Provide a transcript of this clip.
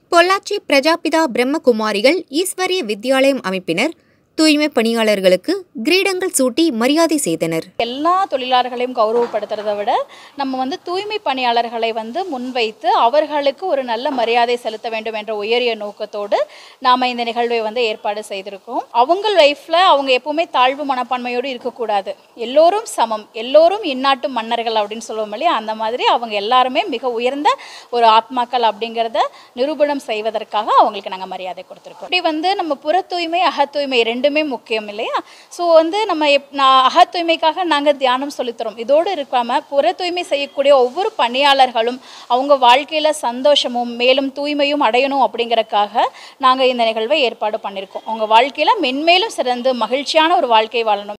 பொள்ளாச்சி பிரஜாபிதா பிரம்மகுமாரிகள் ஈஸ்வரிய வித்யாலயம் அமைப்பினர் தூய்மை பணியாளர்களுக்கு கிரீடங்கள் சூட்டி மரியாதை செய்தனர் எல்லா தொழிலாளர்களையும் கௌரவப்படுத்துறதை விட நம்ம வந்து தூய்மை பணியாளர்களை வந்து முன்வைத்து அவர்களுக்கு ஒரு நல்ல மரியாதை செலுத்த வேண்டும் என்ற உயரிய நோக்கத்தோடு நாம் இந்த நிகழ்வை வந்து ஏற்பாடு செய்திருக்கோம் அவங்க லைஃப்பில் அவங்க எப்பவுமே தாழ்வு மனப்பான்மையோடு இருக்கக்கூடாது எல்லோரும் சமம் எல்லோரும் இந்நாட்டு மன்னர்கள் அப்படின்னு சொல்லுவோம் இல்லையா அந்த மாதிரி அவங்க எல்லாருமே மிக உயர்ந்த ஒரு ஆத்மாக்கள் அப்படிங்கிறத நிரூபணம் செய்வதற்காக அவங்களுக்கு நாங்கள் மரியாதை கொடுத்துருக்கோம் இப்படி வந்து நம்ம புற தூய்மை அக தூய்மை ரெண்டுமே முக்கியம் இல்லையா ஸோ வந்து நம்ம எப் நான் அக தூய்மைக்காக நாங்கள் தியானம் சொல்லித்தரோம் இதோடு இருக்காமல் புற தூய்மை செய்யக்கூடிய ஒவ்வொரு பணியாளர்களும் அவங்க வாழ்க்கையில் சந்தோஷமும் மேலும் தூய்மையும் அடையணும் அப்படிங்கறக்காக நாங்கள் இந்த நிகழ்வை ஏற்பாடு பண்ணியிருக்கோம் அவங்க வாழ்க்கையில் மென்மேலும் சிறந்து மகிழ்ச்சியான ஒரு வாழ்க்கை வாழணும்